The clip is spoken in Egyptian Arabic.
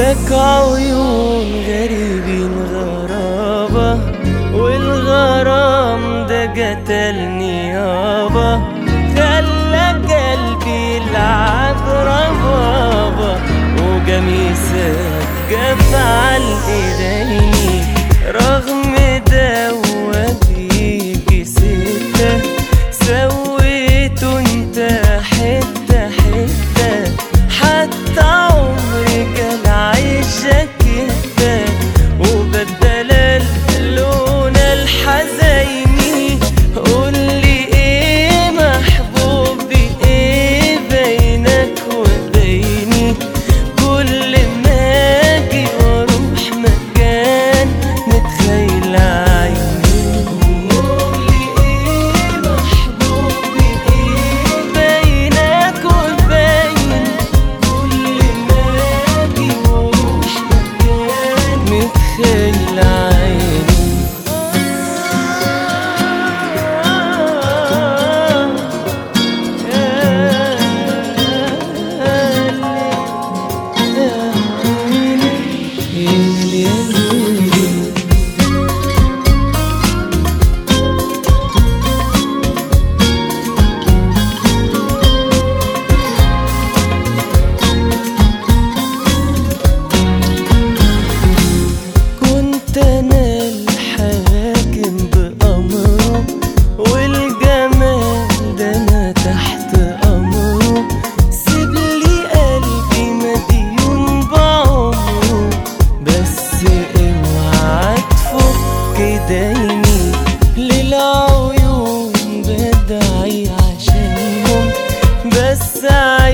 لك عيون غريبين غرابة والغرام ده قتلني يابا خلى قلبي يلعب ربابة وقميصك قفل ايديني رغم ده وبيجي ستة سويته انت حتة حتة حتى عمري كان عايشك انت وبدل اللون الحزيني قولي ايه محبوبي ايه بينك وبيني كل ما اجي واروح مكان متخيل عيني قولي ايه محبوبي ايه بينك وبيني كل ما اجي واروح مكان متخيل عيني كنت انا الحاكم بأمره والجمال ده انا تحت امره سيبلي قلبي مديون بعمره بس اوعى تفك دايمي للعيون بدعي عشانهم بس